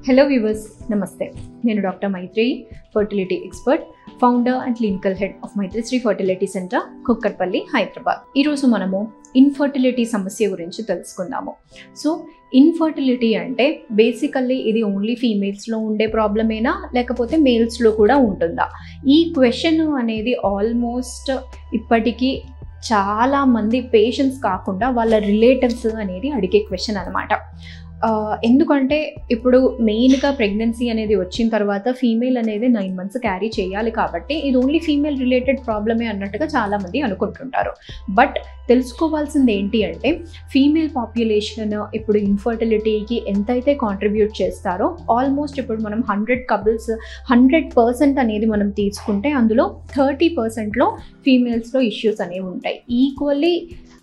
hello viewers నమస్తే నేను doctor Maitri fertility expert founder and clinical head of Maitrishri fertility centre Kukatpally Hyderabad ఈరోజు మనము ఇన్ఫర్టిలిటీ సమస్య గురించి తెలుసుకుందాము సో ఇన్ఫర్టిలిటీ అంటే బేసికల్లీ ఇది ఓన్లీ ఫీమేల్స్లో ఉండే ప్రాబ్లమేనా లేకపోతే మేల్స్లో కూడా ఉంటుందా ఈ క్వశ్చన్ అనేది ఆల్మోస్ట్ ఇప్పటికీ చాలా మంది పేషెంట్స్ కాకుండా వాళ్ళ రిలేటివ్స్ అనేది అడిగే క్వశ్చన్ అనమాట ఎందుకంటే ఇప్పుడు మెయిన్గా ప్రెగ్నెన్సీ అనేది వచ్చిన తర్వాత ఫీమేల్ అనేది నైన్ మంత్స్ క్యారీ చేయాలి కాబట్టి ఇది ఓన్లీ ఫీమేల్ రిలేటెడ్ ప్రాబ్లమే అన్నట్టుగా చాలామంది అనుకుంటుంటారు బట్ తెలుసుకోవాల్సింది ఏంటి అంటే ఫీమేల్ పాపులేషన్ ఇప్పుడు ఇన్ఫర్టిలిటీకి ఎంతైతే కాంట్రిబ్యూట్ చేస్తారో ఆల్మోస్ట్ ఇప్పుడు మనం హండ్రెడ్ కపుల్స్ హండ్రెడ్ పర్సెంట్ అనేది మనం తీసుకుంటే అందులో థర్టీ పర్సెంట్లో ఫీమేల్స్లో ఇష్యూస్ అనేవి ఉంటాయి ఈక్వల్లీ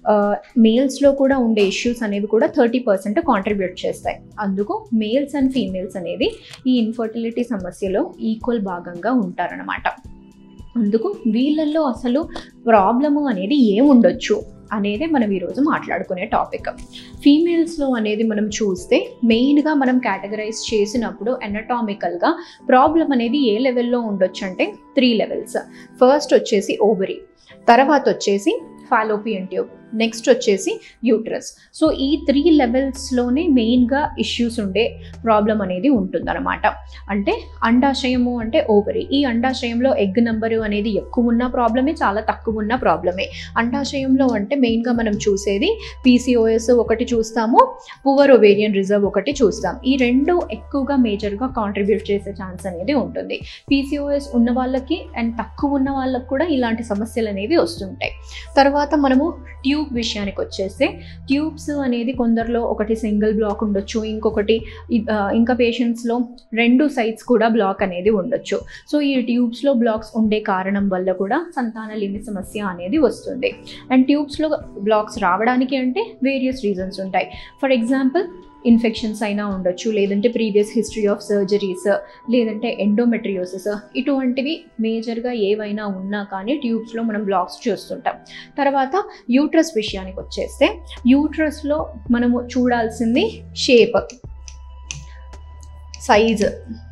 మేల్స్లో కూడా ఉండే ఇష్యూస్ అనేవి కూడా థర్టీ పర్సెంట్ కాంట్రిబ్యూట్ చేస్తాయి అందుకు మేల్స్ అండ్ ఫీమేల్స్ అనేది ఈ ఇన్ఫర్టిలిటీ సమస్యలో ఈక్వల్ భాగంగా ఉంటారనమాట అందుకు వీళ్ళల్లో అసలు ప్రాబ్లము అనేది ఏముండొచ్చు అనేది మనం ఈరోజు మాట్లాడుకునే టాపిక్ ఫీమేల్స్లో అనేది మనం చూస్తే మెయిన్గా మనం కేటగరైజ్ చేసినప్పుడు ఎనటామికల్గా ప్రాబ్లం అనేది ఏ లెవెల్లో ఉండొచ్చు అంటే త్రీ లెవెల్స్ ఫస్ట్ వచ్చేసి ఓవరీ తర్వాత వచ్చేసి ఫాలోపియన్ ట్యూబ్ నెక్స్ట్ వచ్చేసి యూట్రస్ సో ఈ త్రీ లెవెల్స్లోనే మెయిన్గా ఇష్యూస్ ఉండే ప్రాబ్లం అనేది ఉంటుందన్నమాట అంటే అండాశయము అంటే ఓవరీ ఈ అండాశయంలో ఎగ్ నెంబరు అనేది ఎక్కువ ఉన్న ప్రాబ్లమే చాలా తక్కువ ఉన్న ప్రాబ్లమే అండాశయంలో అంటే మెయిన్గా మనం చూసేది పీసీఓఎస్ ఒకటి చూస్తాము పువర్ ఒవేరియన్ రిజర్వ్ ఒకటి చూస్తాం ఈ రెండు ఎక్కువగా మేజర్గా కాంట్రిబ్యూట్ చేసే ఛాన్స్ అనేది ఉంటుంది పీసీఓఎస్ ఉన్న వాళ్ళకి అండ్ తక్కువ ఉన్న వాళ్ళకి కూడా ఇలాంటి సమస్యలు అనేవి వస్తుంటాయి తర్వాత మనము ట్యూబ్ విషయానికి వచ్చేస్తే ట్యూబ్స్ అనేది కొందరిలో ఒకటి సింగిల్ బ్లాక్ ఉండొచ్చు ఇంకొకటి ఇంకా పేషెంట్స్లో రెండు సైడ్స్ కూడా బ్లాక్ అనేది ఉండొచ్చు సో ఈ ట్యూబ్స్లో బ్లాక్స్ ఉండే కారణం వల్ల కూడా సంతానలేమి సమస్య అనేది వస్తుంది అండ్ ట్యూబ్స్లో బ్లాక్స్ రావడానికి అంటే వేరియస్ రీజన్స్ ఉంటాయి ఫర్ ఎగ్జాంపుల్ ఇన్ఫెక్షన్స్ అయినా ఉండొచ్చు లేదంటే ప్రీవియస్ హిస్టరీ ఆఫ్ సర్జరీస్ లేదంటే ఎండోమెట్రియోసిస్ ఇటువంటివి మేజర్గా ఏవైనా ఉన్నా కానీ ట్యూబ్స్లో మనం బ్లాక్స్ చూస్తుంటాం తర్వాత యూట్రస్ విషయానికి వచ్చేస్తే యూట్రస్లో మనము చూడాల్సింది షేప్ సైజ్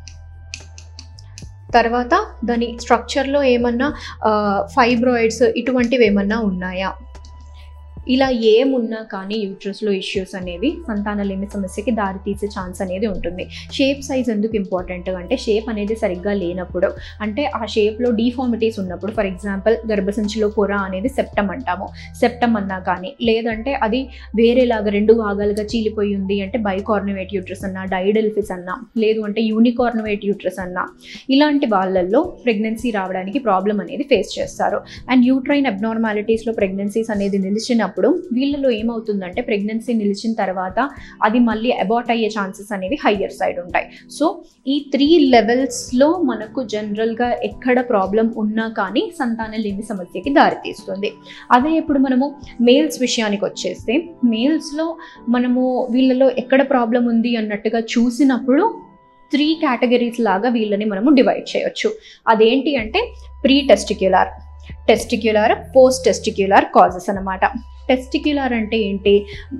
తర్వాత దాని స్ట్రక్చర్లో ఏమన్నా ఫైబ్రాయిడ్స్ ఇటువంటివి ఏమన్నా ఉన్నాయా ఇలా ఏమున్నా కానీ యూట్రస్లో ఇష్యూస్ అనేవి సంతానలేమి సమస్యకి దారితీసే ఛాన్స్ అనేది ఉంటుంది షేప్ సైజ్ ఎందుకు ఇంపార్టెంట్ అంటే షేప్ అనేది సరిగ్గా లేనప్పుడు అంటే ఆ షేప్లో డీఫార్మిటీస్ ఉన్నప్పుడు ఫర్ ఎగ్జాంపుల్ గర్భసంచిలో పొర అనేది సెప్టమ్ అంటాము సెప్టమ్ అన్నా కానీ లేదంటే అది వేరేలాగా రెండు భాగాలుగా చీలిపోయి ఉంది అంటే బైకార్నవేట్ యూట్రస్ అన్నా డైడెల్ఫిస్ అన్నా లేదు అంటే యూనికార్నవేట్ యూట్రస్ అన్నా ఇలాంటి వాళ్ళల్లో ప్రెగ్నెన్సీ రావడానికి ప్రాబ్లం అనేది ఫేస్ చేస్తారు అండ్ యూట్రైన్ అబ్నార్మాలిటీస్లో ప్రెగ్నెన్సీస్ అనేది నిలిచిన ఉన్నప్పుడు వీళ్ళలో ఏమవుతుందంటే ప్రెగ్నెన్సీ నిలిచిన తర్వాత అది మళ్ళీ అబార్ట్ అయ్యే ఛాన్సెస్ అనేవి హయ్యర్ సైడ్ ఉంటాయి సో ఈ త్రీ లెవెల్స్లో మనకు జనరల్గా ఎక్కడ ప్రాబ్లం ఉన్నా కానీ సంతానం లేని సమస్యకి దారితీస్తుంది అదే ఇప్పుడు మనము మేల్స్ విషయానికి వచ్చేస్తే మేల్స్లో మనము వీళ్ళలో ఎక్కడ ప్రాబ్లం ఉంది అన్నట్టుగా చూసినప్పుడు త్రీ కేటగిరీస్ లాగా వీళ్ళని మనము డివైడ్ చేయొచ్చు అదేంటి అంటే pre testicular testicular post testicular causes అనమాట టెస్టిక్యులర్ అంటే ఏంటి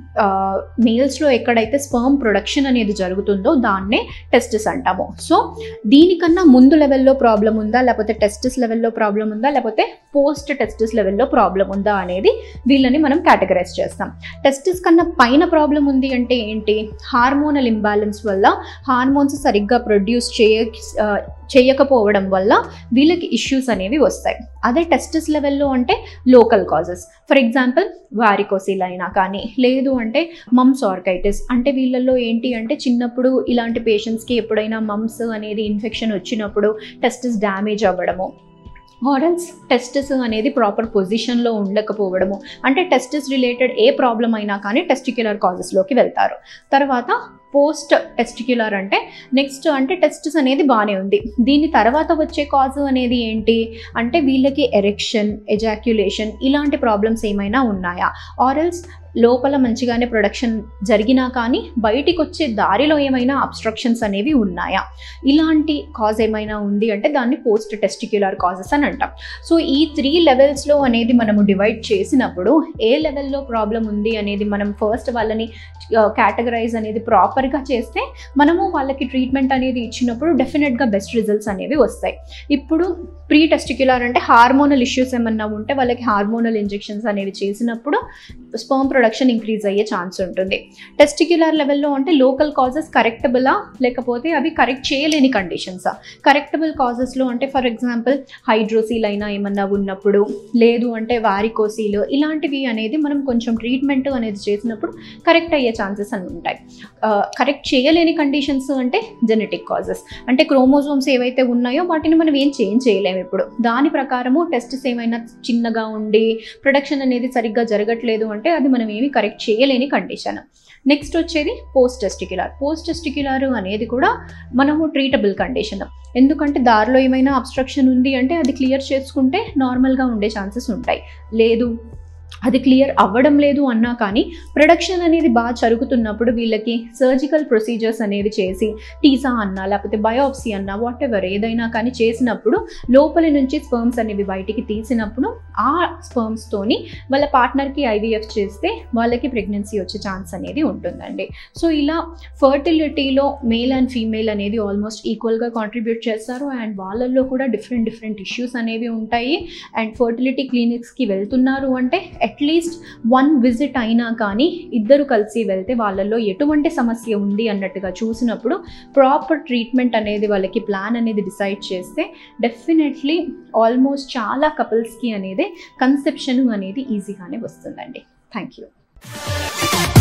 మేల్స్లో ఎక్కడైతే స్పర్మ్ ప్రొడక్షన్ అనేది జరుగుతుందో దాన్నే టెస్టిస్ అంటాము సో దీనికన్నా ముందు లెవెల్లో ప్రాబ్లం ఉందా లేకపోతే టెస్టిస్ లెవెల్లో ప్రాబ్లం ఉందా లేకపోతే పోస్ట్ టెస్టిస్ లెవెల్లో ప్రాబ్లం ఉందా అనేది వీళ్ళని మనం కేటగరైజ్ చేస్తాం టెస్టిస్ కన్నా పైన ప్రాబ్లం ఉంది అంటే ఏంటి హార్మోనల్ ఇంబ్యాలెన్స్ వల్ల హార్మోన్స్ సరిగ్గా ప్రొడ్యూస్ చేయ చేయకపోవడం వల్ల వీళ్ళకి ఇష్యూస్ అనేవి వస్తాయి అదే టెస్టిస్ లెవెల్లో అంటే local causes for example varicocele అయినా కానీ లేదు అంటే మమ్స్ ఆర్కైటిస్ అంటే వీళ్ళల్లో ఏంటి అంటే చిన్నప్పుడు ఇలాంటి పేషెంట్స్కి ఎప్పుడైనా మమ్స్ అనేది ఇన్ఫెక్షన్ వచ్చినప్పుడు టెస్టిస్ డ్యామేజ్ అవ్వడము ఆరల్స్ టెస్టిస్ అనేది ప్రాపర్ పొజిషన్లో ఉండకపోవడము అంటే టెస్టిస్ రిలేటెడ్ ఏ ప్రాబ్లం అయినా కానీ టెస్టిక్యులర్ కాజెస్లోకి వెళ్తారు తర్వాత పోస్ట్ టెస్టిక్యులర్ అంటే నెక్స్ట్ అంటే టెస్టిస్ అనేది బాగానే ఉంది దీని తర్వాత వచ్చే కాజ్ అనేది ఏంటి అంటే వీళ్ళకి ఎరెక్షన్ ఎజాక్యులేషన్ ఇలాంటి ప్రాబ్లమ్స్ ఏమైనా ఉన్నాయా ఆరల్స్ లోపల మంచిగానే ప్రొడక్షన్ జరిగినా కానీ బయటికి వచ్చే దారిలో ఏమైనా అబ్స్ట్రక్షన్స్ అనేవి ఉన్నాయా ఇలాంటి కాజ్ ఏమైనా ఉంది అంటే దాన్ని పోస్ట్ టెస్టిక్యులర్ కాజెస్ అని అంటాం సో ఈ త్రీ లెవెల్స్లో అనేది మనము డివైడ్ చేసినప్పుడు ఏ లెవెల్లో ప్రాబ్లం ఉంది అనేది మనం ఫస్ట్ వాళ్ళని కేటగరైజ్ అనేది ప్రాపర్ ప్రాపర్గా చేస్తే మనము వాళ్ళకి ట్రీట్మెంట్ అనేది ఇచ్చినప్పుడు డెఫినెట్గా బెస్ట్ రిజల్ట్స్ అనేవి వస్తాయి ఇప్పుడు ప్రీ టెస్టిక్యులర్ అంటే హార్మోనల్ ఇష్యూస్ ఏమన్నా ఉంటే వాళ్ళకి హార్మోనల్ ఇంజెక్షన్స్ అనేవి చేసినప్పుడు స్పర్మ్ ప్రొడక్షన్ ఇంక్రీజ్ అయ్యే ఛాన్స్ ఉంటుంది టెస్టిక్యులర్ లెవెల్లో అంటే లోకల్ కాజెస్ కరెక్టబులా లేకపోతే అవి కరెక్ట్ చేయలేని కండిషన్సా కరెక్టబుల్ కాజెస్లో అంటే ఫర్ ఎగ్జాంపుల్ హైడ్రోసీల్ అయినా ఏమన్నా ఉన్నప్పుడు లేదు అంటే వారికోసీల్ ఇలాంటివి అనేది మనం కొంచెం ట్రీట్మెంట్ అనేది చేసినప్పుడు కరెక్ట్ అయ్యే ఛాన్సెస్ అని ఉంటాయి కరెక్ట్ చేయలేని కండిషన్స్ అంటే జెనెటిక్ కాజెస్ అంటే క్రోమోజోమ్స్ ఏవైతే ఉన్నాయో వాటిని మనం ఏం చేంజ్ చేయలేము ఇప్పుడు దాని ప్రకారము టెస్ట్స్ ఏమైనా చిన్నగా ఉండి ప్రొడక్షన్ అనేది సరిగ్గా జరగట్లేదు అంటే అది మనం ఏమి కరెక్ట్ చేయలేని కండిషన్ నెక్స్ట్ వచ్చేది పోస్ట్ టెస్టిక్యులర్ పోస్ట్ టెస్టిక్యులర్ అనేది కూడా మనము ట్రీటబుల్ కండిషన్ ఎందుకంటే దారిలో ఏమైనా అబ్స్ట్రక్షన్ ఉంది అంటే అది క్లియర్ చేసుకుంటే నార్మల్గా ఉండే ఛాన్సెస్ ఉంటాయి లేదు అది క్లియర్ అవ్వడం లేదు అన్నా కానీ ప్రొడక్షన్ అనేది బాగా జరుగుతున్నప్పుడు వీళ్ళకి సర్జికల్ ప్రొసీజర్స్ అనేవి చేసి టీసా అన్నా లేకపోతే బయోప్సీ అన్నా వాట్ ఎవర్ ఏదైనా కానీ చేసినప్పుడు లోపలి నుంచి స్పర్మ్స్ అనేవి బయటికి తీసినప్పుడు ఆ స్పర్మ్స్తోని వాళ్ళ పార్ట్నర్కి ఐవీఎఫ్ చేస్తే వాళ్ళకి ప్రెగ్నెన్సీ వచ్చే ఛాన్స్ అనేది ఉంటుందండి సో ఇలా ఫర్టిలిటీలో మేల్ అండ్ ఫీమేల్ అనేది ఆల్మోస్ట్ ఈక్వల్గా కాంట్రిబ్యూట్ చేస్తారు అండ్ వాళ్ళల్లో కూడా డిఫరెంట్ డిఫరెంట్ ఇష్యూస్ అనేవి ఉంటాయి అండ్ ఫర్టిలిటీ క్లినిక్స్కి వెళ్తున్నారు అంటే అట్లీస్ట్ వన్ విజిట్ అయినా కానీ ఇద్దరు కలిసి వెళ్తే వాళ్ళల్లో ఎటువంటి సమస్య ఉంది అన్నట్టుగా చూసినప్పుడు ప్రాపర్ ట్రీట్మెంట్ అనేది వాళ్ళకి ప్లాన్ అనేది డిసైడ్ చేస్తే డెఫినెట్లీ ఆల్మోస్ట్ చాలా కపుల్స్కి అనేది కన్సెప్షన్ అనేది ఈజీగానే వస్తుందండి థ్యాంక్ యూ